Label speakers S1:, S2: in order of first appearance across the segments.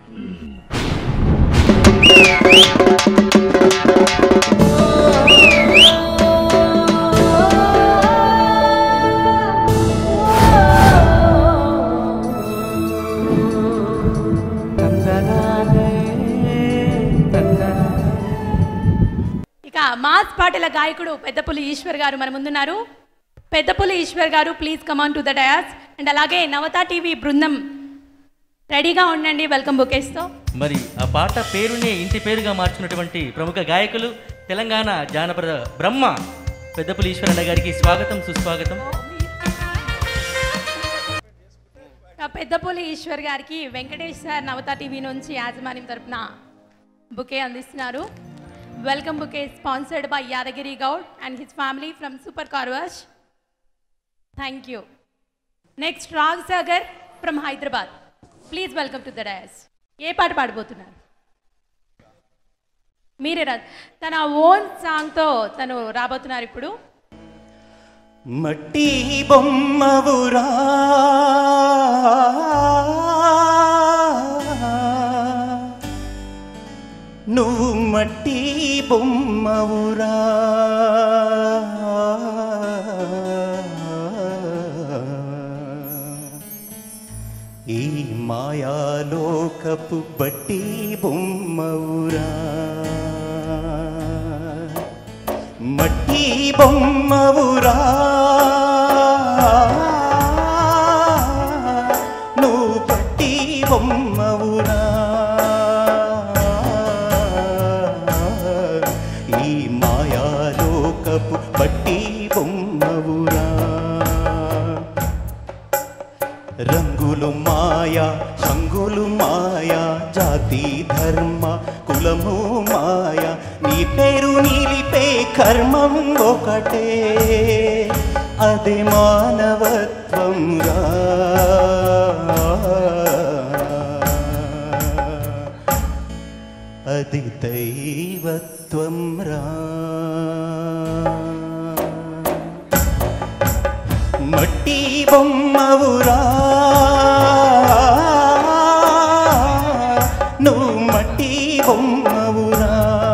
S1: ఇక మాస్ పాటల గాయకుడు పెద్దపులి ఈశ్వర్ గారు మన ముందున్నారు పెద్దపులి ఈశ్వర్ గారు please come on to the dais and అలాగే నవత టీవీ బృందం రెడీగా ఉండండి వెల్కమ్ బుకేస్తో
S2: మరి ఆ పాట పేరునే ఇంటి పేరుగా మార్చుకున్నటువంటి ప్రముఖ గాయకులు తెలంగాణ జానపద బ్రహ్మ పెద్దపులి ఈశ్వరన్న గారికి స్వాగతం సుస్వాగతం
S1: ఆ పెద్దపులి ఈశ్వర్ గారికి వెంకటేష్ సార్ నవత టీవీ నుంచి యాజమాన్యం తరపున బుకే అందిస్తున్నారు welcome bouquet sponsored by Yadagiri Goud and his family from super car wash thank you next Raag Sagar from Hyderabad please welcome to the dais ఏ పాట పాడబోతున్నారు మీరే రా తన ఓన్ సాంగ్తో తను రాబోతున్నారు ఇప్పుడు
S3: మట్టి బొమ్మవురా నువ్వు మట్టి బొమ్మవురా ఈ మాయాలోకపు బట్టి బొమ్మవురా మట్టి బొమ్మవురా నువ్వు పట్టి బొమ్మవురా ఈ మాయాలోకపు పట్టి బొమ్మవురా రంగులు మాయా హంగులు మాయా జాతి ధర్మ కులము మాయా నీ పేరు నిలిపే కర్మం ఒకటే అది మానవత్వంగా అది దైవత్వం రా మట్టి బొమ్మవురా నువ్వు మట్టి బొమ్మవురా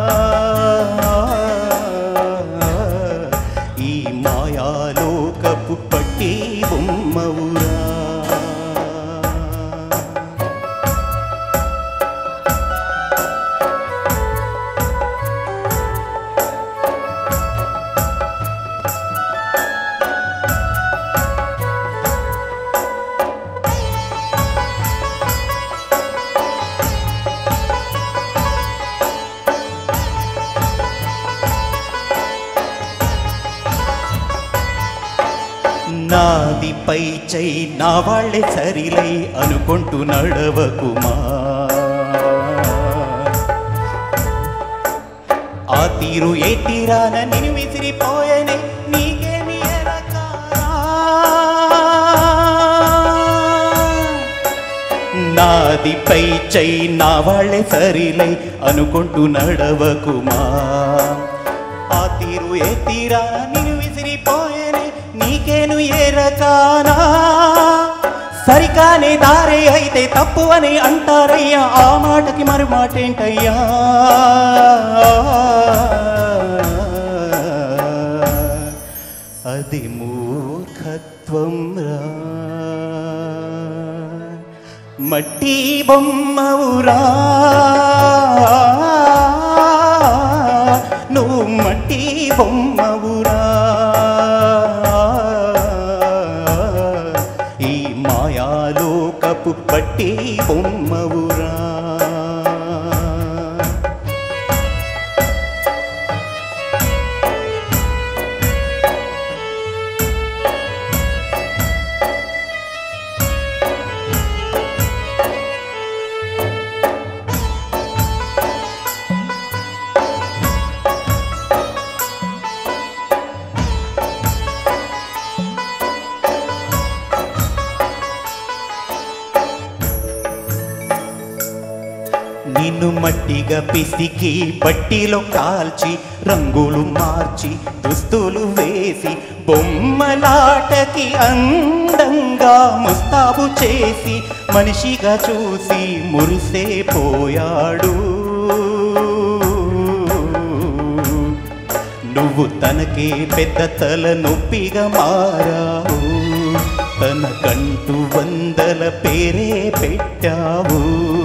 S3: ఈ మాయాలోకపు పట్టి బొమ్మవురా నాదిపై చై నా వాళ్ళే సరిలై అనుకుంటూ నడవకుమా ఆ తీరు ఏ తీరాన నేను విసిరిపోయనే నీకేమి ఎరకారా నాదిపై చై నా వాళ్ళే సరిలై అనుకుంటూ నడవకుమా ఆ తీరు ఏ తీరా నేను విసిరిపోయేనే నీకేను ఏ రకానా సరికానే దారే అయితే తప్పు అని అంటారయ్యా ఆ మాటకి మరి మాటేంటయ్యా అది మూర్ఖత్వం రా మట్టి బొమ్మవురా నువ్వు మట్టి బొమ్మవురా ఈ మాయాలోకపు పట్టి బొమ్మవురా నిన్ను మట్టిగా పిసికి బట్టిలో కాల్చి రంగులు మార్చి దుస్తులు వేసి బొమ్మలాటకి అందంగా ముస్తాబు చేసి మనిషిగా చూసి మురిసే పోయాడు నువ్వు తనకే పెద్ద తల నొప్పిగా మారావు తనకంటూ వందల పేరే పెట్టావు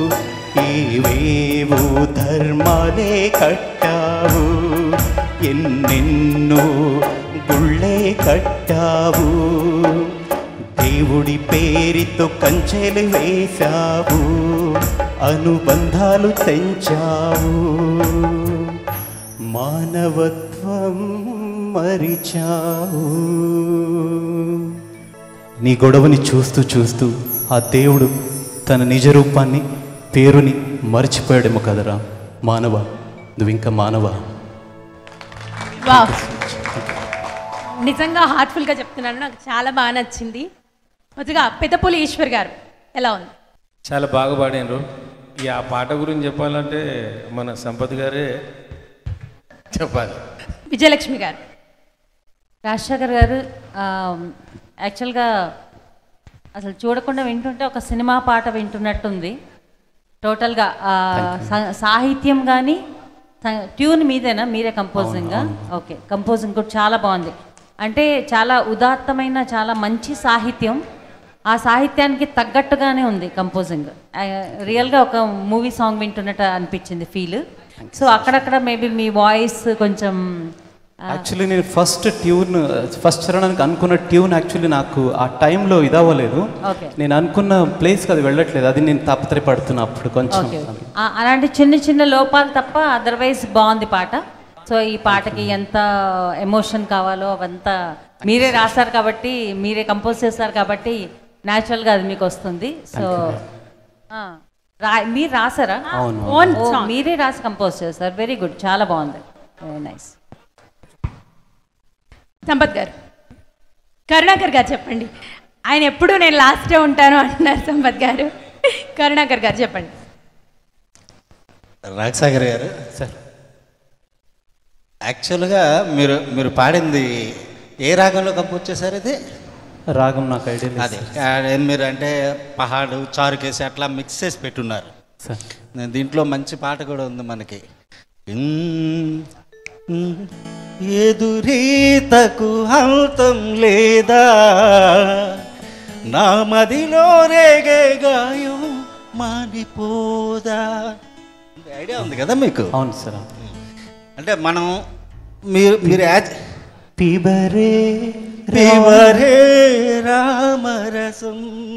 S3: ఏవేవో ధర్మాలే కట్టావు ఎన్నెన్నో గుళ్ళే కట్టావు దేవుడి పేరుతో కంచెలు వేశావు అనుబంధాలు తెంచావు మానవత్వం మరిచావు నీ గొడవని చూస్తూ చూస్తూ ఆ దేవుడు తన నిజ రూపాన్ని పేరుని మర్చిపోయాడేమో కదరా మానవ నువ్వు ఇంకా మానవ
S1: వావ్ నిజంగా హార్ట్ఫుల్గా చెప్తున్నాను నాకు చాలా బాగా నచ్చింది మొదటిగా పెద్దపూలి ఈశ్వర్ గారు ఎలా ఉంది
S4: చాలా బాగా పాడినారు ఈ ఆ పాట గురించి చెప్పాలంటే మన సంపత్ గారే చెప్పాలి
S1: విజయలక్ష్మి గారు
S5: రాజశేఖర్ గారు ఆ, యాక్చువల్గా అసలు చూడకుండా వింటుంటే ఒక సినిమా పాట వింటున్నట్టుంది టోటల్గా ఆ, సా- సాహిత్యం కానీ ట్యూన్ మీదేనా మీరే కంపోజింగ్గా ఓకే కంపోజింగ్ కూడా చాలా బాగుంది అంటే చాలా ఉదాత్తమైన చాలా మంచి సాహిత్యం ఆ సాహిత్యానికి తగ్గట్టుగానే ఉంది కంపోజింగ్ రియల్గా ఒక మూవీ సాంగ్ వింటున్నట్టు అనిపించింది ఫీల్ సో అక్కడక్కడ మేబీ మీ వాయిస్ కొంచెం ఆ,
S3: యాక్చువల్లీ నేను ఫస్ట్ ట్యూన్ ఫస్ట్ చరణానికి అనుకున్న ట్యూన్ యాక్చువల్లీ నాకు ఆ టైంలో ఇదవ్వలేదు
S5: Okay.
S3: నేను అనుకున్న ప్లేస్కి అది వెళ్ళట్లేదు అది నేను తాపత్రయపడుతున్నా అప్పుడు కొంచెం
S5: ఓకే ఓకే. ఆ- అలాంటి చిన్న చిన్న లోపాలు తప్ప అదర్వైజ్ బాగుంది పాట సో ఈ పాటకి ఎంత ఎమోషన్ కావాలో అవంతా మీరే రాశారు కాబట్టి మీరే కంపోజ్ చేస్తారు కాబట్టి న్యాచురల్గా అది మీకు వస్తుంది సో ఆ, రా మీరు రాసారా
S3: అవును
S1: ఓన్
S5: ఓ,
S1: సాంగ్
S5: మీరే రాసి కంపోజ్ చేస్తారు వెరీ గుడ్ చాలా బాగుంది వెరీ నైస్
S1: సంపత్ గారు కరుణాకర్ గారు చెప్పండి ఆయన ఎప్పుడు నేను లాస్టే ఉంటాను అంటున్నారు సంపత్ గారు కరుణాకర్ గారు చెప్పండి
S6: రాజసాగర్ గారు
S3: సార్
S6: యాక్చువల్గా మీరు మీరు పాడింది ఏ రాగంలో కంపోజ్ చేశారు ఇది
S3: రాగం నాకు ఐడియా లేదు
S6: అదే ఆ, మీరు అంటే పహాడు చారుకేసి అట్లా మిక్స్ చేసి పెట్టున్నారు
S3: సార్
S6: నేను దీంట్లో మంచి పాట కూడా ఉంది మనకి ఉమ్, ఉమ్, ఎదురీతకు అంతం లేదా నా మదిలో రేగే గాయం మానిపోదా ఐడియా ఉంది కదా మీకు
S3: అవును సార్
S6: అంటే మనం మీరు మీరు యాజ్
S3: పిబరే
S6: పివరే రామరసం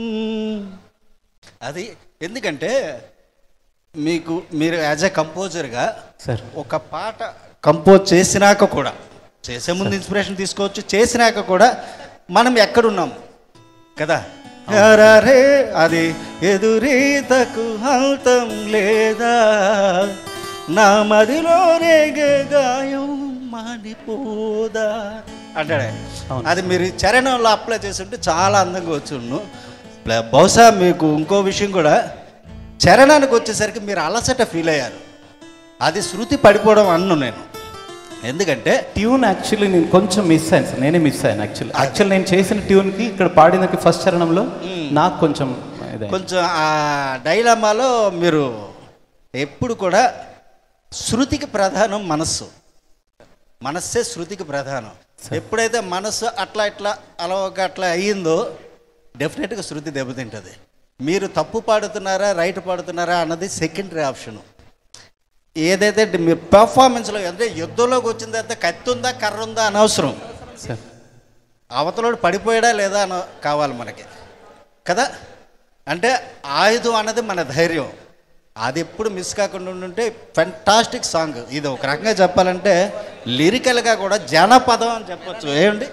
S6: అది ఎందుకంటే మీకు మీరు యాజ్ ఎ కంపోజర్గా
S3: సార్
S6: ఒక పాట కంపోజ్ చేసినాక కూడా చేసే ముందు ఇన్స్పిరేషన్ తీసుకోవచ్చు చేసినాక కూడా మనం ఎక్కడున్నాము కదా రే అది ఎదురీతకు అంతం లేదా నా మదిలో రేగే గాయం మానిపోదా అంటాడే
S3: అవును.
S6: అది మీరు చరణంలో అప్లై చేస్తుంటే చాలా అందంగా వచ్చుండు ప్ల- బహుశా మీకు ఇంకో విషయం కూడా చరణానికి వచ్చేసరికి మీరు అలసట ఫీల్ అయ్యారు అది శృతి పడిపోవడం అన్ను నేను ఎందుకంటే
S3: ట్యూన్ యాక్చువల్లీ నేను కొంచెం మిస్ అయ్యాను సార్ నేనే మిస్ అయ్యాను యాక్చువల్లీ యాక్చువల్ నేను చేసిన ట్యూన్కి ఇక్కడ పాడినకి ఫస్ట్ చరణంలో నాకు కొంచెం ఇదే
S6: కొంచెం ఆ డైలమాలో మీరు ఎప్పుడు కూడా శృతికి ప్రధానం మనస్సు మనస్సే శృతికి ప్రధానం ఎప్పుడైతే మనస్సు అట్లా ఇట్లా అలా ఒక అట్లా అయ్యిందో డెఫినెట్గా శృతి దెబ్బతింటుంది మీరు తప్పు పాడుతున్నారా రైట్ పాడుతున్నారా అన్నది సెకండరీ ఆప్షన్ ఏదైతే డి- మీరు పెర్ఫార్మెన్స్లో అంటే యుద్ధంలోకి వచ్చిన తర్వాత కత్తి ఉందా కర్ర ఉందా అనవసరం
S3: సార్
S6: అవతలోడు పడిపోయాడా లేదా అని కావాలి మనకి కదా అంటే ఆయుధం అన్నది మన ధైర్యం అది ఎప్పుడు మిస్ కాకుండా ఉంటే ఫెంటాస్టిక్ సాంగ్ ఇది ఒక రకంగా చెప్పాలంటే లిరికల్గా కూడా జనపదం అని చెప్పొచ్చు ఏమండి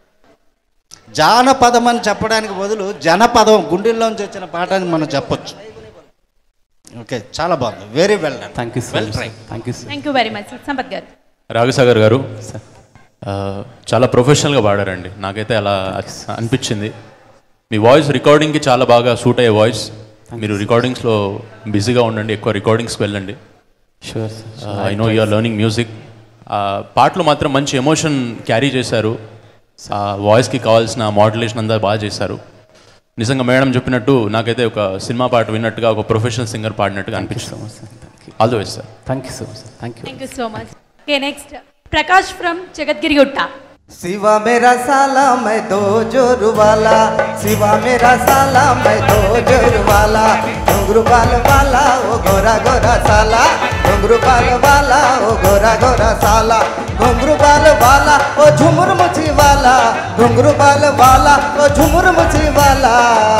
S6: జానపదం అని చెప్పడానికి బదులు జనపదం గుండెల్లోంచి వచ్చిన పాట అని మనం చెప్పొచ్చు ఓకే చాలా బాగుంది very well done
S3: thank you
S6: well
S3: sir
S6: try
S3: thank you sir
S1: thank you very much Sampath garu
S7: Raghasagar గారు
S3: సార్
S7: ఆ, చాలా ప్రొఫెషనల్గా పాడారండి నాకైతే అలా అనిపించింది మీ వాయిస్ రికార్డింగ్కి చాలా బాగా సూట్ అయ్యే వాయిస్ మీరు రికార్డింగ్స్లో బిజీగా ఉండండి ఎక్కువ రికార్డింగ్స్కి వెళ్ళండి
S3: sure
S7: I know you are learning music పాటలు మాత్రం మంచి ఎమోషన్ క్యారీ చేశారు ఆ వాయిస్కి కావాల్సిన మోడ్యులేషన్ అంతా బాగా చేశారు నిజంగా మేడం చెప్పినట్టు నాకైతే ఒక సినిమా పాట విన్నట్టుగా ఒక ప్రొఫెషనల్ సింగర్ పాడినట్టుగా
S3: సో
S7: అనిపించింది
S3: much sir thank you
S7: all the best sir
S3: thank you so much sir thank you
S1: thank you so much okay next Prakash from Jagadgirigutta
S8: Shiva मेरा साला मैं दो जोर वाला शिवा मेरा साला मैं दो जोर वाला घुंगरू बाल वाला ओ गोरा गोरा साला घुंगरू बाल वाला ओ गोरा गोरा साला घुंगरू बाल वाला ओ झुमुर मुछी वाला घुंगरू बाल वाला ओ झुमुर मुछी वाला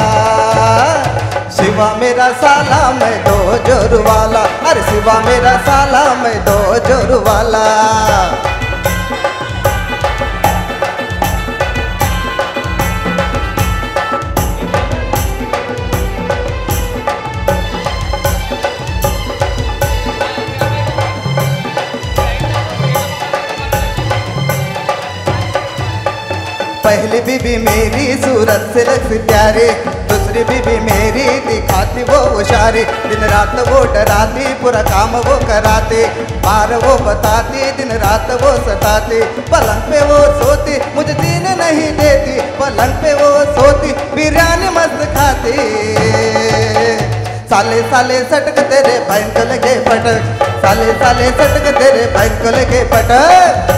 S8: शिवा मेरा साला मैं दो जोर वाला अरे शिवा मेरा साला मैं दो जोर वाला पहली बीबी मेरी सूरत से रख प्यारे दूसरी बीबी मेरी दिखाती वो उशारे दिन रात वो डराती पूरा काम वो कराते बार वो बताती दिन रात वो सताती पलंग पे वो सोती मुझे जीने नहीं देती पलंग पे वो सोती बिरयानी मस्त खाती साले साले सटक तेरे बहन को लगे पटक साले साले सटक तेरे बहन को लगे पटक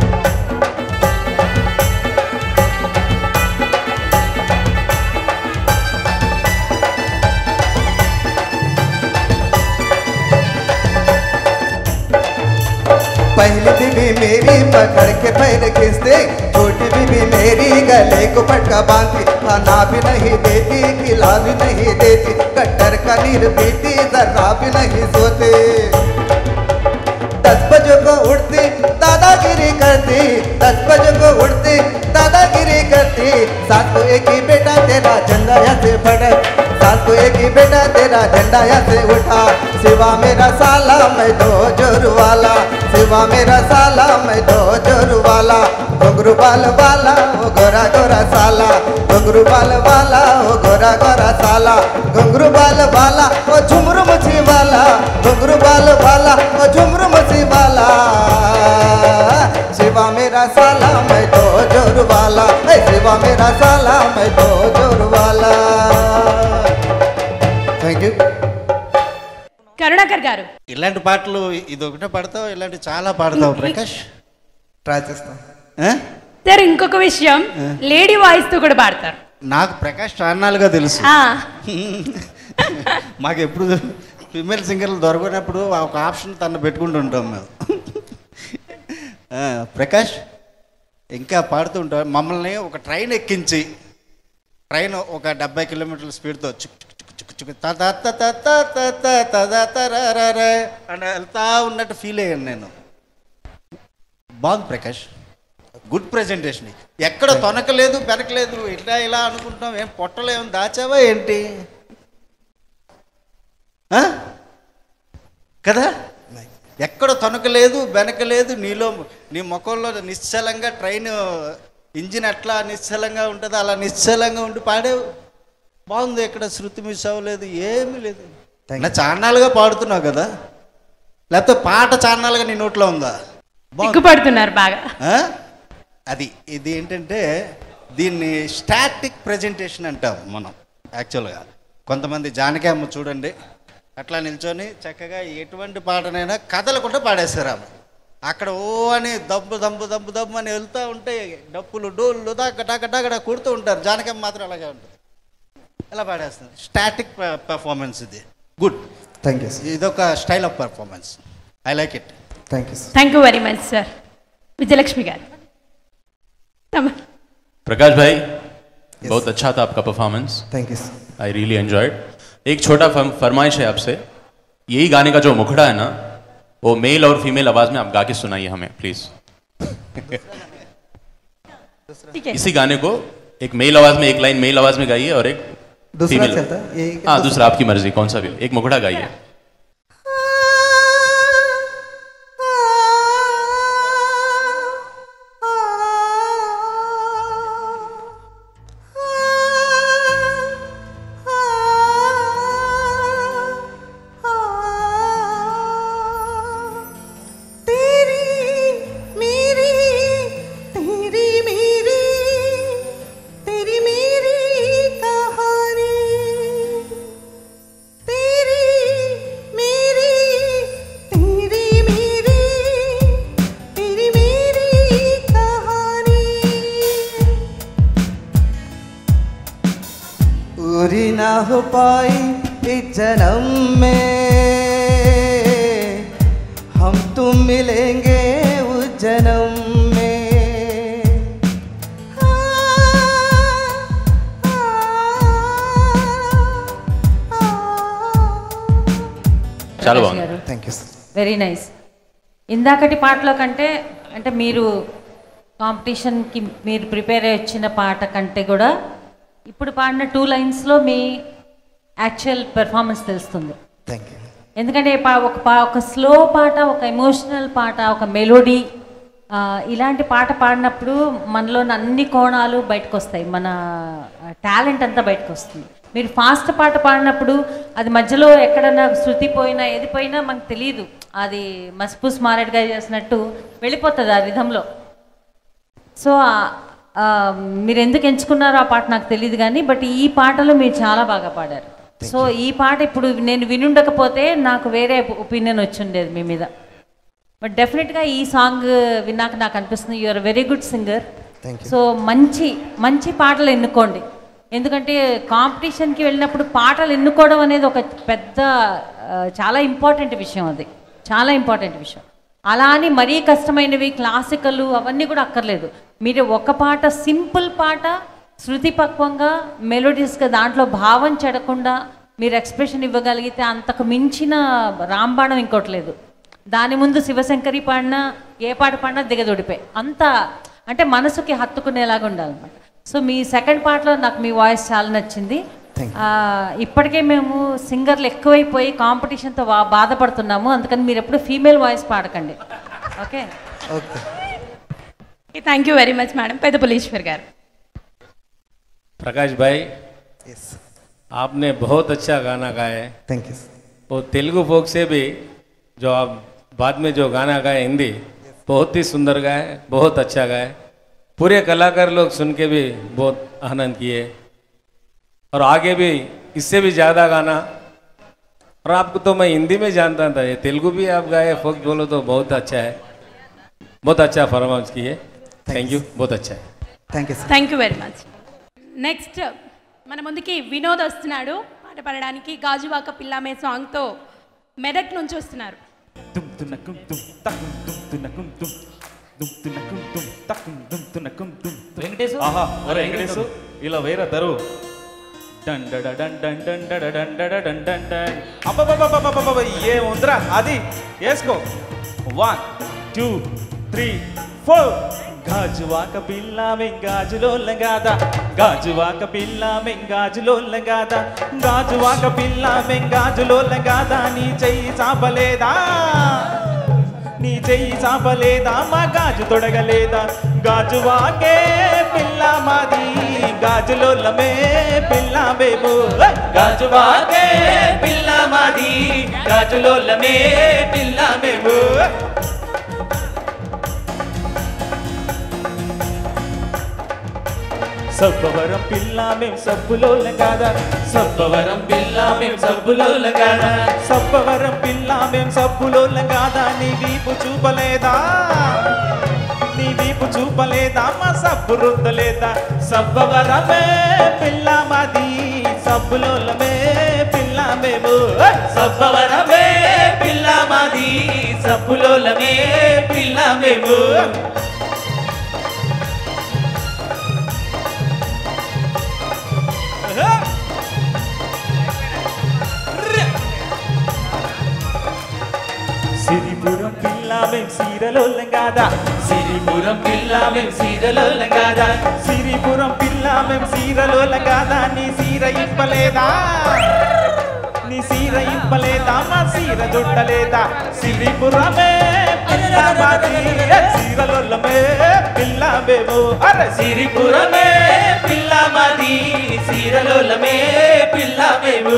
S8: पहली बीबी मेरी पकड़ के पैर खींचते छोटी बीबी मेरी गले को पटका बांधती खाना भी नहीं देती खिला भी नहीं देती कट्टर का नीर पीती जरा भी नहीं सोते दस बजे को उठती दादागिरी करती दस बजे को उठती दादागिरी करती सास को एक ही बेटा तेरा झंडा यहाँ से फड़क सास को एक ही बेटा तेरा झंडा यहाँ से उठा सिवा मेरा साला मैं दो जोर वाला सिवा मेरा साला मैं दो जोर वाला घुंगरू बाल वाला ओ गोरा गोरा साला घुंगरू बाल वाला ओ गोरा गोरा साला घुंगरू बाल वाला ओ झुमरू मुछी वाला घुंगरू बाल वाला ओ झुमरू मुछी वाला शिवा मेरा साला मैं दो जोर वाला ए शिवा मेरा साला मैं दो जोर वाला థ్యాంక్ యూ
S1: కరుణాకర్ గారు
S6: ఇలాంటి పాటలు ఇది ఒకటే పాడతావు ఇలాంటి చాలా పాడతావు ప్రకాష్
S8: ట్రై చేస్తాం
S6: ఆ?
S1: సార్ ఇంకొక విషయం లేడీ వాయిస్ తో కూడా పాడతారు
S6: నాకు ప్రకాష్ చాన్నాలుగా తెలుసు
S1: ఆ,
S6: మాకు ఎప్పుడు ఫిమేల్ సింగర్లు దొరకనప్పుడు ఒక ఆప్షన్ తను పెట్టుకుంటుంటాం మేము ఆ, ప్రకాష్ ఇంకా పాడుతూ ఉంటాం మమ్మల్ని ఒక ట్రైన్ ఎక్కించి ట్రైన్ ఒక డెబ్బై కిలోమీటర్ల స్పీడ్తో చుక్ చుక్ చుక్ చుక్ చుక్ త త త త త త త త త త ర ర ర అని వెళ్తా ఉన్నట్టు ఫీల్ అయ్యాను నేను బాగుంది ప్రకాష్ గుడ్ ప్రజెంటేషన్ ఎక్కడ తొనకలేదు పెనకలేదు ఇట్లా ఇలా అనుకుంటున్నాం ఏం పొట్టలో ఏం దాచావా ఏంటి ఆ? కదా ఎక్కడ తొనకలేదు వెనకలేదు నీలో నీ ముఖంలో నిశ్చలంగా ట్రైన్ ఇంజిన్ ఎట్లా నిశ్చలంగా ఉంటుందో అలా నిశ్చలంగా ఉండి పాడావు బాగుంది ఎక్కడ శృతి మిస్ అవ్వలేదు ఏమీ లేదు నా చాన్నాలుగా పాడుతున్నావు కదా లేకపోతే పాట చాన్నాలుగా నీ నోట్లో ఉందా బాగుంది
S1: సిగ్గుపడుతున్నారు బాగా
S6: ఆ? అది ఇది ఏంటంటే దీన్ని స్టాటిక్ ప్రజెంటేషన్ అంటాం మనం యాక్చువల్గా కొంతమంది జానకి అమ్మ చూడండి అట్లా నిల్చొని చక్కగా ఎటువంటి పాటనైనా కదలకుండా పాడేస్తారు ఆమె అక్కడ ఓ అని దబ్బు దబ్బు దబ్బు దబ్బు అని వెళ్తూ ఉంటే డప్పులు డోళ్ళు దాకా టాక టాక కొడుతూ ఉంటారు జానకమ్మ మాత్రం అలాగే ఉంటుంది ఇలా పాడేస్తుంది స్టాటిక్ పర్ఫార్మెన్స్ ఇది గుడ్
S8: థ్యాంక్ యూ
S6: ఇదొక style of performance I like it
S8: thank you
S1: thank you very much sir Vijayalakshmi garu తమ-
S7: प्रकाश भाई बहुत अच्छा था आपका performance
S8: thank you
S7: I really enjoyed एक छोटा फरम- फरमाइश है आपसे यही गाने का जो मुखड़ा है ना वो मेल और फीमेल आवाज में आप गा के सुनाइए हमें प्लीज
S1: ठीक है
S7: इसी गाने को एक मेल आवाज में एक लाइन मेल आवाज में गाइए और एक
S8: दूसरा
S7: female-
S8: चलता है? ये-
S7: हाँ दूसरा आपकी मर्जी कौन सा भी एक मुखड़ा गाइए
S8: ना हो पाई इस जन्म में हम तुम मिलेंगे उस जन्म में
S7: చాలా
S5: ప్రకాష్
S7: బాగుంది
S5: గారు.
S8: థ్యాంక్ యూ
S5: వెరీ నైస్ ఇందాకటి పాటలో కంటే అంటే మీరు కాంపిటీషన్కి మీరు ప్రిపేర్ అయ్యి వచ్చిన పాట కంటే కూడా ఇప్పుడు పాడిన టూ లైన్స్లో మీ యాక్చువల్ పెర్ఫార్మెన్స్ తెలుస్తుంది
S8: థ్యాంక్ యూ
S5: ఎందుకంటే పా- ఒక పా ఒక స్లో పాట ఒక ఎమోషనల్ పాట ఒక మెలోడీ ఇలాంటి పాట పాడినప్పుడు మనలోని అన్ని కోణాలు బయటకు వస్తాయి మన టాలెంట్ అంతా బయటకు వస్తుంది మీరు ఫాస్ట్ పాట పాడినప్పుడు అది మధ్యలో ఎక్కడన్నా శృతి పోయినా ఏది పోయినా మనకు తెలియదు అది మసిపూస్ మారేడుగా చేసినట్టు వెళ్ళిపోతుంది ఆ రిధంలో సో ఆ- ఆ, మీరు ఎందుకు ఎంచుకున్నారో ఆ పాట నాకు తెలియదు కానీ బట్ ఈ పాటలో మీరు చాలా బాగా పాడారు సో ఈ పాట ఇప్పుడు నేను వినుండకపోతే నాకు వేరే ఒపీనియన్ వచ్చిండేది మీ మీద బట్ డెఫినెట్గా ఈ సాంగ్ విన్నాక నాకు అనిపిస్తుంది you are very good singer
S8: Thank you.
S5: So మంచి మంచి పాటలు ఎన్నుకోండి ఎందుకంటే కాంపిటీషన్కి వెళ్ళినప్పుడు పాటలు ఎన్నుకోవడం అనేది ఒక పెద్ద ఆ, చాలా ఇంపార్టెంట్ విషయం అది చాలా ఇంపార్టెంట్ విషయం అలా అని మరీ కష్టమైనవి క్లాసికల్ అవన్నీ కూడా అక్కర్లేదు మీరు ఒక పాట సింపుల్ పాట శృతి పక్వంగా మెలోడియస్గా దాంట్లో భావం చెడకుండా మీరు ఎక్స్ప్రెషన్ ఇవ్వగలిగితే అంతకు మించిన రాంబాణం ఇంకోటి లేదు దాని ముందు శివశంకరి పాడినా ఏ పాట పాడినా దిగదొడిపోయి అంత అంటే మనసుకి హత్తుకునేలాగా ఉండాలన్నమాట సో మీ సెకండ్ పార్ట్లో నాకు మీ వాయిస్ చాలా నచ్చింది
S8: Thank
S5: ఆ, ఇప్పటికే మేము సింగర్లు ఎక్కువైపోయి కాంపిటీషన్తో బా బాధపడుతున్నాము అందుకని మీరు ఎప్పుడు ఫీమేల్ వాయిస్ పాడకండి okay
S8: okay
S1: thank you very much madam Peddapulishwar garu
S4: Prakash भाई
S8: ఎస్
S4: आपने बहुत अच्छा गाना गाया है
S8: థ్యాంక్ యూ
S4: वो तेलुगु फोक से भी जो आप बाद में जो गाना गाए हिंदी बहुत ही सुंदर गाए बहुत अच्छा गाए पूरे कलाकार लोग सुन के भी बहुत आनंद किए और आगे भी इससे भी ज़्यादा गाना और आपको तो मैं हिंदी में जानता था ये तेलुगु भी आप गाए फोक बोलो तो बहुत अच्छा है बहुत अच्छा परफॉर्मेंस किए थैंक यू बहुत अच्छा है
S8: thank you sir
S1: thank you very much next మన ముందుకి వినోద్ వస్తున్నాడు పాట పాడడానికి గాజువాక పిల్లామే సాంగ్తో మెదక్ నుంచి వస్తున్నారు
S9: tum tunakum tum takum tum tunakum tum tum tunakum tum takum tum tunakum tum
S2: Venkatesu
S9: ఆహా ఒరే వెంకటేశు ఇలా వేరే తరు డన్ డడ డన్ డన్ డన్ డడ డన్ డడ డన్ డన్ డన్ అబ్బబ్బబ్బబ్బబ్బబ్బ ఏముందిరా అది వేసుకో one two three four Gajuwaka పిల్ల మెంగాజులో లంగాద గాజువాక పిల్ల మెంగాజులో లంగాద గాజువాక పిల్ల మెంగాజులో లంగాద నీ చెయ్యి చాపలేదా నీ చెయ్యి చాపలేదా మా గాజు తొడగలేదా గాజు వాకే పిల్ల మాది గాజులోలమే పిల్ల మేము గాజు వాకే పిల్ల మాది గాజులోలమే పిల్ల మేము సబ్బవరం పిల్ల మేం సబ్బులోల కాదా సబ్బవరం పిల్ల మేం సబ్బులోల కాదా సబ్బవరం పిల్ల మేం సబ్బులోల కాదా నీ వీపు చూపలేదా నీ వీపు చూపలేదా మా సబ్బు రుద్దలేదా సబ్బవరమే పిల్ల మాది సబ్బులోలమే పిల్ల మేము సబ్బవరమే పిల్ల మాది సబ్బులోలమే పిల్ల మేము సిరిపురం పిల్ల మేం సీరలో లంగాదా సిరిపురం పిల్ల మేం సీరలో లంగాదా సిరిపురం పిల్ల మేం సీరలో లంగాదా నీ సీర ఇప్పలేదా నీ సీర ఇప్పలేదా మా సీర జుట్టలేదా సిరిపురమే పిల్ల మాది సీరలోలమే పిల్ల మేము అరే సిరిపురమే పిల్ల మాది సీరలోలమే పిల్ల మేము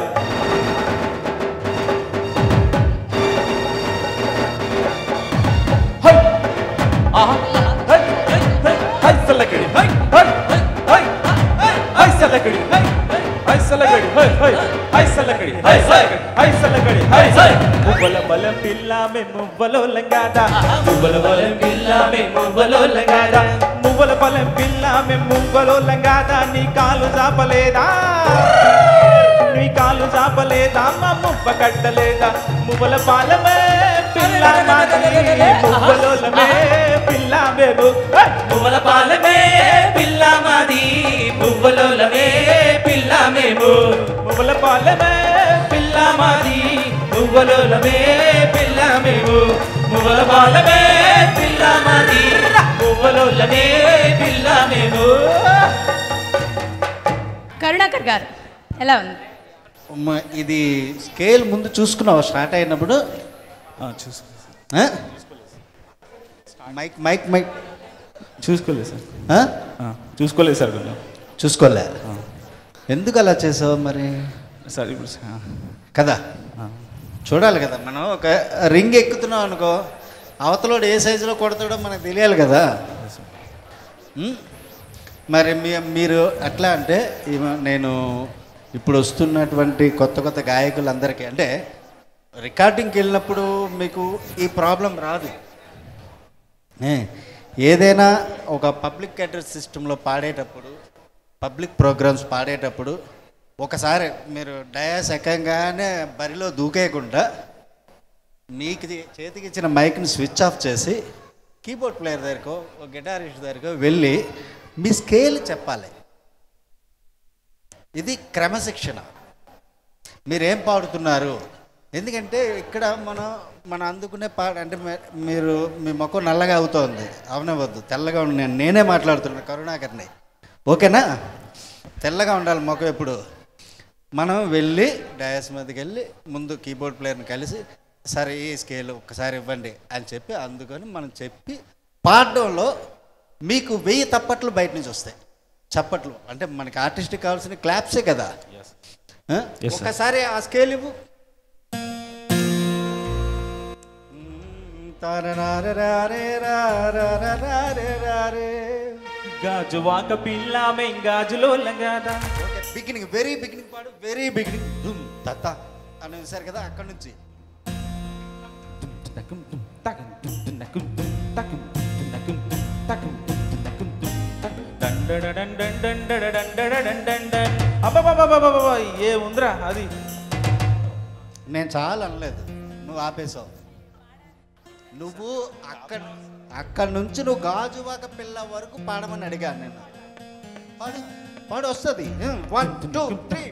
S9: హై ఆహా హై హై హై హై సలగడి హై హై హై హై హై సలగడి హై హై సలగడి హై హై హై సలగడి హై హై హై సలగడి హై హై మువ్వల బలం పిల్ల మే మువ్వలో లంగాదా మువ్వల బలం పిల్ల మే మువ్వలో లంగాదా మువ్వల బలం పిల్ల మే మువ్వలో లంగాదా నీ కాలు జాపలేదా నీ కాలు చాపలేదా మా మువ్వ కట్టలేదా మువ్వల పాలమే పిల్ల మాది మువ్వలోలమే పిల్ల మేము
S2: మువ్వల పాలమే పిల్ల మాది మువ్వలోలమే పిల్ల మేము
S9: మువ్వల పాలమే
S2: పిల్ల మాది మువ్వలోలమే పిల్ల మేము మువ్వల పాలమే పిల్ల మాది మువ్వలోలమే పిల్ల మేము
S1: కరుణాకర్ గారు ఎలా ఉంది
S6: అమ్మ, ఇది స్కేల్ ముందు చూసుకున్నావు స్టార్ట్ అయినప్పుడు
S9: చూసుకో
S6: ఆ? మైక్ మైక్ మైక్
S9: చూసుకోలేదు సార్
S6: ఆ?
S9: ఆ, చూసుకోలేదు సార్ కొంచెం
S6: చూసుకోలే ఎందుకు అలా చేసావు మరి
S9: సార్ ఇప్పుడు ఆ,
S6: కదా చూడాలి కదా మనం ఒక రింగ్ ఎక్కుతున్నాం అనుకో అవతలోడు ఏ సైజులో కొడతాడో మనకు తెలియాలి కదా ఉం? మరి మీ మీరు ఎట్లా అంటే ఈమె- నేను ఇప్పుడు వస్తున్నటువంటి కొత్త కొత్త గాయకులందరికీ అంటే రికార్డింగ్కి వెళ్ళినప్పుడు మీకు ఈ ప్రాబ్లం రాదు ఏ, ఏదైనా ఒక పబ్లిక్ అడ్రస్ సిస్టంలో పాడేటప్పుడు పబ్లిక్ ప్రోగ్రామ్స్ పాడేటప్పుడు ఒకసారి మీరు డయాస్ ఎక్కంగానే బరిలో దూకేయకుండా మీకు ఇది చేతికి ఇచ్చిన మైక్ని స్విచ్ ఆఫ్ చేసి కీబోర్డ్ ప్లేయర్ దగ్గరకో ఒక గిటారిస్ట్ దగ్గరకో వెళ్ళి మీ స్కేల్ చెప్పాలి ఇది క్రమశిక్షణ మీరేం పాడుతున్నారు ఎందుకంటే ఇక్కడ మనం మనం అందుకునే పాట అంటే మే- మీరు మీ ముఖం నల్లగా అవుతోంది అవనవద్దు తెల్లగా ఉండి నేను నేనే మాట్లాడుతున్నాను కరుణాకర్ని ఓకేనా తెల్లగా ఉండాలి ముఖం ఎప్పుడు మనం వెళ్ళి డయాస్ మీదకి వెళ్ళి ముందు కీబోర్డ్ ప్లేయర్ని కలిసి సరే ఈ స్కేల్ ఒక్కసారి ఇవ్వండి అని చెప్పి అందుకొని మనం చెప్పి పాడడంలో మీకు వెయ్యి తప్పట్లు బయట నుంచి వస్తాయి చప్పట్లు అంటే మనకి ఆర్టిస్ట్కి కావాల్సిన క్లాప్సే కదా ఆ?
S9: Yes, sir.
S6: ఒక్కసారి ఆ స్కేల్ ఇవ్వు తారరారరారే రారరారే రారే.
S9: గాజువాక పిల్ల మెంగాజులో లంగాదా
S6: ఓకే బిగినింగ్ వెరీ బిగినింగ్ పాడు వెరీ బిగినింగ్ దుమ్ తత్త అని చూసారు కదా అక్కడ నుంచి
S9: అబ్బబ్బబ్బబ్బబ్బబ్బ, ఏ ఉందిరా అది
S6: నేను చాలా అనలేదు నువ్వు ఆపేసావు నువ్వు అక్కడ అక్కడ నుంచి నువ్వు గాజువాక పిల్ల వరకు పాడమని అడిగాను నేను పాడు పాడు వస్తుంది వన్ టూ త్రీ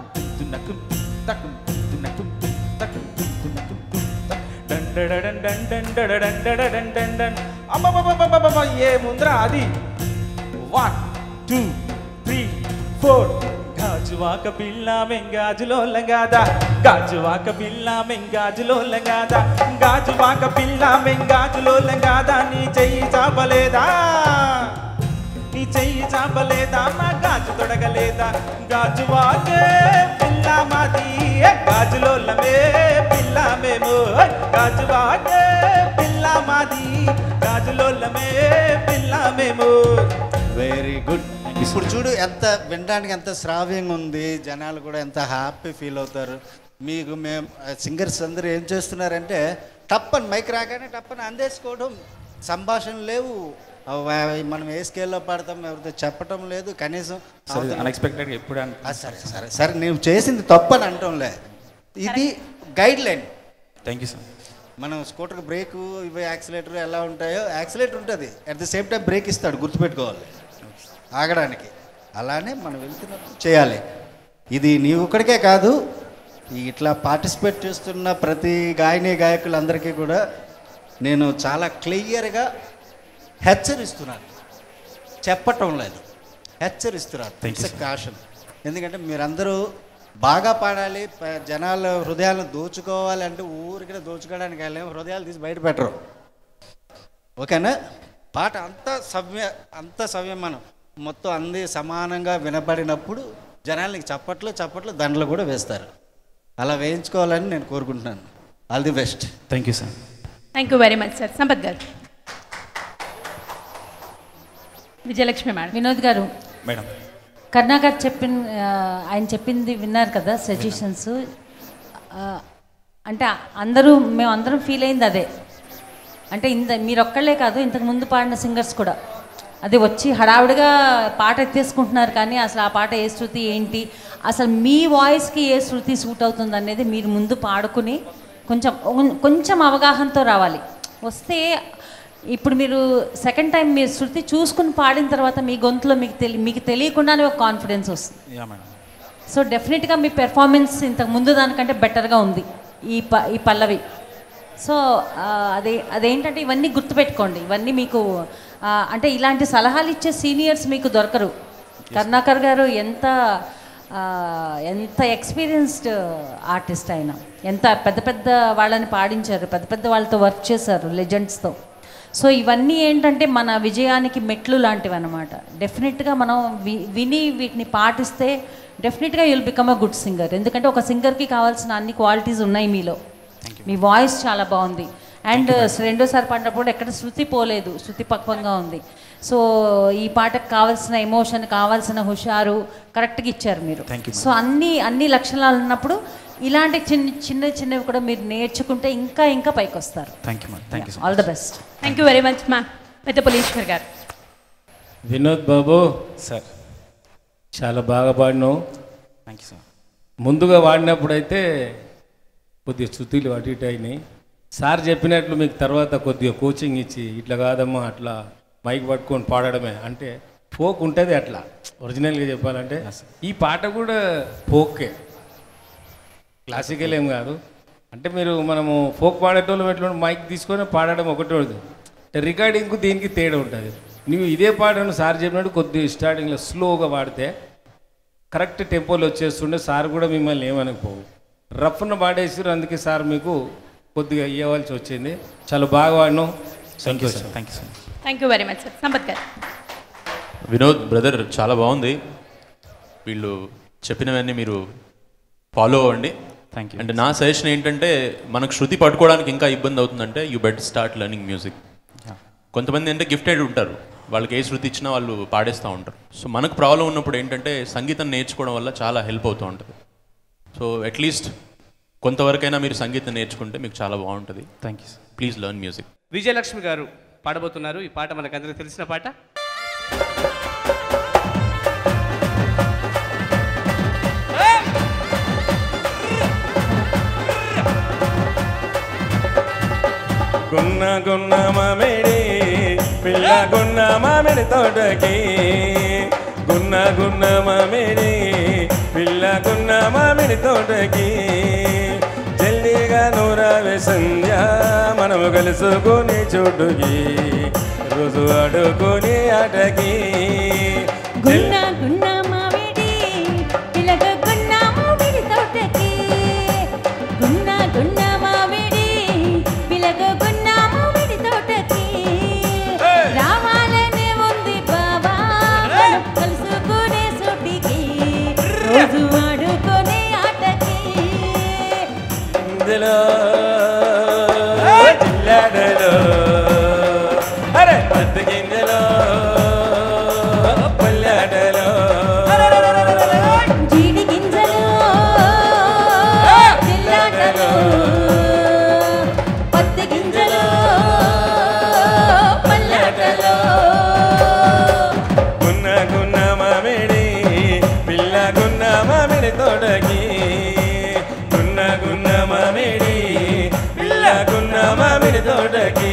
S9: అబ్బబ్బబ్బబ్బబ్బబ్బ, ఏ ముంద్రా అది one two three four Gajuwaka పిల్ల మెంగాజులో లంగాదా గాజువాక పిల్ల మెంగాజులో లంగాదా గాజువాక పిల్ల మెంగాజులో లంగాదా నీ చెయ్యి చాపలేదా నీ చెయ్యి చాపలేదా మా గాజు తొడగలేదా గాజువాకే పిల్ల మాది గాజులోలమే పిల్ల మేము గాజువాకే పిల్ల మాది గాజులోలమే పిల్ల మేము
S6: వెరీ గుడ్ ఇప్పుడు చూడు ఎంత వినడానికి ఎంత శ్రావ్యంగా ఉంది జనాలు కూడా ఎంత హ్యాపీ ఫీల్ అవుతారు మీకు మేము సింగర్స్ అందరూ ఏం చేస్తున్నారంటే టప్పని మైక్ రాగానే టప్పని అందేసుకోవడం సంభాషణ లేవు అవ- మనం ఏ స్కేల్లో పాడతాం ఎవరితో చెప్పటం లేదు కనీసం అవతల-
S9: అన్ఎక్స్పెక్టెడ్గా ఎప్పుడు అన్-
S6: ఆ, సరే సరే సరే నేను చేసింది తప్పని అంటంలే ఇది guideline
S9: thank you sir
S6: మనం స్కూటర్కి బ్రేక్ ఇవి యాక్సిలేటర్ ఎలా ఉంటాయో యాక్సిలేటర్ ఉంటుంది at the same time brake ఇస్తాడు గుర్తుపెట్టుకోవాలి ఆగడానికి అలానే మనం వెళ్తున్నప్పుడు చేయాలి ఇది నీ ఒక్కడికే కాదు ఈ ఇట్లా పార్టిసిపేట్ చేస్తున్న ప్రతి గాయని గాయకులందరికీ కూడా నేను చాలా క్లియర్గా హెచ్చరిస్తున్నాను చెప్పటం లేదు హెచ్చరిస్తున్నాను
S9: Thank you,
S6: ఇట్స్ కాషన్ ఎందుకంటే మీరందరూ బాగా పాడాలి ప- జనాల హృదయాలను దోచుకోవాలి అంటే ఊరికే దోచుకోవడానికి వెళ్ళాము హృదయాలు తీసి బయట పెట్టరు ఓకేనా పాట అంత సవ్య అంత సవ్యమానం మొత్తం అంది సమానంగా వినపడినప్పుడు జనాలకి చప్పట్లు చప్పట్లు దండలు కూడా వేస్తారు అలా వేయించుకోవాలని నేను కోరుకుంటున్నాను all the best
S9: thank you sir
S1: thank you very much sir Sampath garu Vijayalakshmi madam
S5: Vinod గారు
S9: మేడం
S5: కర్ణాకర్ చెప్పిన ఆ, ఆయన చెప్పింది విన్నారు కదా సజెషన్స్ అంటే అందరూ మేము అందరం ఫీల్ అయింది అదే అంటే ఇంత మీరు ఒక్కళ్ళే కాదు ఇంతకు ముందు పాడిన సింగర్స్ కూడా అది వచ్చి హడావుడిగా పాట ఎత్తేసుకుంటున్నారు కానీ అసలు ఆ పాట ఏ శృతి ఏంటి అసలు మీ వాయిస్కి ఏ శృతి సూట్ అవుతుంది అనేది మీరు ముందు పాడుకుని కొంచెం కొంచెం అవగాహనతో రావాలి వస్తే ఇప్పుడు మీరు సెకండ్ టైం మీరు శృతి చూసుకుని పాడిన తర్వాత మీ గొంతులో మీకు తెలి మీకు తెలియకుండానే ఒక కాన్ఫిడెన్స్ వస్తుంది
S9: యా మేడం
S5: సో డెఫినెట్గా మీ పెర్ఫార్మెన్స్ ఇంతకు ముందు దానికంటే బెటర్గా ఉంది ఈ ప ఈ పల్లవి సో ఆ, అదే అదేంటంటే ఇవన్నీ గుర్తుపెట్టుకోండి ఇవన్నీ మీకు ఆ, అంటే ఇలాంటి సలహాలు ఇచ్చే సీనియర్స్ మీకు దొరకరు కరుణాకర్ గారు ఎంత ఆ, ఎంత ఎక్స్పీరియన్స్డ్ ఆర్టిస్ట్ ఆయన ఎంత పెద్ద పెద్ద వాళ్ళని పాడించారు పెద్ద పెద్ద వాళ్ళతో వర్క్ చేశారు లెజెండ్స్తో సో ఇవన్నీ ఏంటంటే మన విజయానికి మెట్లు లాంటివి అనమాట డెఫినెట్గా మనం వి విని వీటిని పాటిస్తే డెఫినెట్గా you'll become a good singer ఎందుకంటే ఒక సింగర్కి కావాల్సిన అన్ని క్వాలిటీస్ ఉన్నాయి మీలో మీ వాయిస్ చాలా బాగుంది అండ్ రెండోసారి పాడినప్పుడు ఎక్కడ శృతి పోలేదు శృతి పక్వంగా ఉంది సో ఈ పాటకు కావాల్సిన ఎమోషన్ కావాల్సిన హుషారు కరెక్ట్గా ఇచ్చారు మీరు సో అన్ని అన్ని లక్షణాలు ఉన్నప్పుడు ఇలాంటి చిన్న చిన్న చిన్నవి కూడా మీరు నేర్చుకుంటే ఇంకా ఇంకా పైకి వస్తారు
S9: thank you madam thank you
S5: all the best
S1: thank you very much ma'am Peddapalli Eshwar garu
S4: Vinod Babu
S9: sir
S4: చాలా బాగా పాడినావు
S9: థ్యాంక్ యూ సార్
S4: ముందుగా వాడినప్పుడైతే కొద్దిగా శృతులు అటు ఇటు అయినాయి సార్ చెప్పినట్లు మీకు తర్వాత కొద్దిగా కోచింగ్ ఇచ్చి ఇట్లా కాదమ్మా అట్లా మైక్ పట్టుకొని పాడడమే అంటే ఫోక్ ఉంటుంది అట్లా ఒరిజినల్గా చెప్పాలంటే ఈ పాట కూడా ఫోకే క్లాసికల్ ఏం కాదు అంటే మీరు మనము ఫోక్ పాడేటోళ్ళు ఎట్లా మైక్ తీసుకొని పాడడం ఒకటే ఉంటుంది అంటే రికార్డింగ్కు దీనికి తేడా ఉంటుంది నువ్వు ఇదే పాటను సార్ చెప్పినట్టు కొద్దిగా స్టార్టింగ్లో స్లోగా పాడితే కరెక్ట్ టెంపోలో వచ్చేస్తుండే సార్ కూడా మిమ్మల్ని ఏమనకపోవు రఫ్న పాడేసారు అందుకే సార్ మీకు కొద్దిగా ఇవ్వాల్సి వచ్చింది చాలా బాగా వాడినాం సంతోషం
S9: thank you sir
S1: thank you very much sir Sampath garu
S7: Vinod brother చాలా బాగుంది వీళ్ళు చెప్పినవన్నీ మీరు ఫాలో అవ్వండి
S9: థ్యాంక్ యూ
S7: అంటే నా సజెషన్ ఏంటంటే మనకు శృతి పట్టుకోవడానికి ఇంకా ఇబ్బంది అవుతుందంటే you bet start learning music కొంతమంది అంటే గిఫ్టెడ్ ఉంటారు వాళ్ళకి ఏ శృతి ఇచ్చినా వాళ్ళు పాడేస్తూ ఉంటారు సో మనకు ప్రాబ్లం ఉన్నప్పుడు ఏంటంటే సంగీతం నేర్చుకోవడం వల్ల చాలా హెల్ప్ అవుతూ ఉంటుంది సో అట్లీస్ట్ కొంతవరకైనా మీరు సంగీతం నేర్చుకుంటే మీకు చాలా బాగుంటుంది
S9: thank you sir
S7: please learn music
S10: Vijayalakshmi garu పాడబోతున్నారు ఈ పాట మనకందరికి తెలిసిన పాట
S4: గున్న గున్న మామిడి పిల్ల గున్న మామిడి తోటకి గున్న గున్న మామిడి పిల్ల గున్న మామిడి తోటకి జల్దీగా నూరావే సంధ్య మనము కలుసుకొని చోటుకి రోజు ఆడుకొని ఆటకి
S11: గున్న గున్న మామిడి పిలగ గున్న మామిడి తోటకి గున్న గున్న మామిడి పిలగ గున్న మామిడి తోటకి రావాలనే ఉంది బాబా మనం కలుసుకునే సోటికి రోజు ఆడుకునే ఆటకి
S4: ఇందులో జిల్లాడలో అరే పత్తి గింజలో పల్లెడలో
S11: జీడి గింజలు జిల్లాటలు పత్తి గింజలు పల్లెటలు
S4: గున్న గున్న మామిడి పిల్ల గున్న మామిడి తోటకి గున్న గున్న మామిడి పిల్ల గున్న మామిడి తోటకి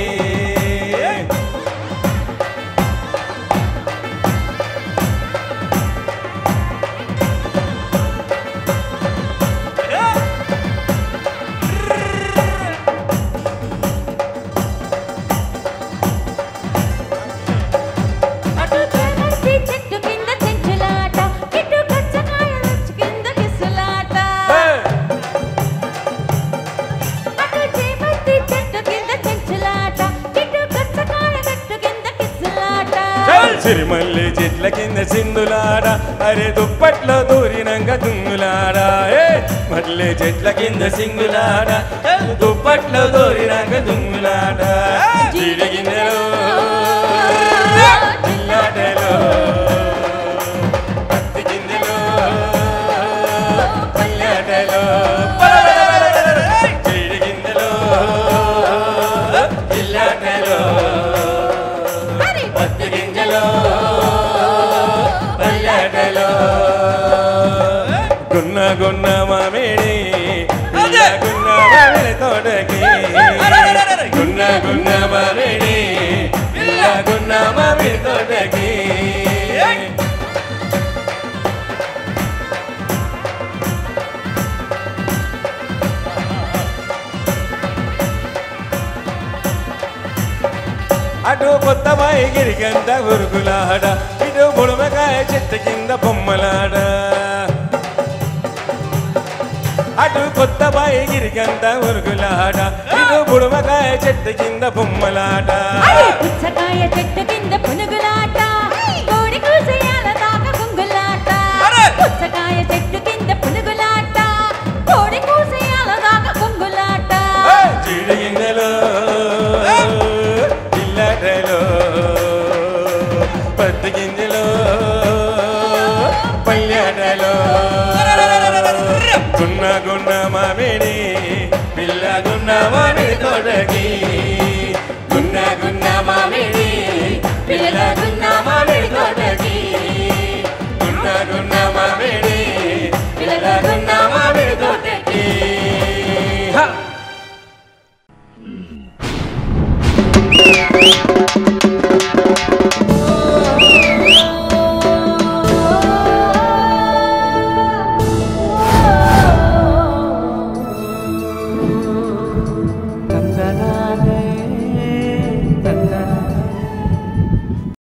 S11: అటు చేమంతి చెట్టు కింద చెంచులాట ఇటు కచ్చకాయ రుచి కింద కిసులాట అటు చేమంతి చెట్టు కింద చెంచులాట ఇటు కచ్చకాయ చెట్టు కింద కిసులాట
S4: సిరిమల్లి చెట్ల కింద సింధులాడ అరే దుప్పట్లో దూరినంగ దుమ్ములాడ ఏ మల్లె చెట్ల కింద సింగులాడ దుప్పట్లో దూరినంగ దుమ్ములాడ జీడి గింజలో జిల్లాటలో పత్తి గింజలో పల్లెటలో జీడి గింజలో జిల్లాటలో పత్తి గింజలో పిల్లగున్న మామిడి పిల్లగున్న మామిడి తోటకి అటు కొత్త బాయి గిరిగంట ఉరుగులాడ ఇటు బుడమకాయ చెట్టు కింద బొమ్మలాడ అటు కొత్త బాయి గిరిగంట ఉరుగులాడ ఇటు బుడమకాయ చెట్టు కింద బొమ్మలాట
S11: అరే పుచ్చకాయ చెట్టు కింద పునుగులాట కోడి కూసయాల దాకా గుంగులాట పుచ్చకాయ చెట్టు కింద పునుగులాట కోడి కూసయాల దాకా గుంగులాట
S4: చీడి గింజలో పిల్లటలో పత్తి గింజలో పల్లెటలో గున్న గున్న మామిడి పిల్ల గున్న మామిడి తోటకి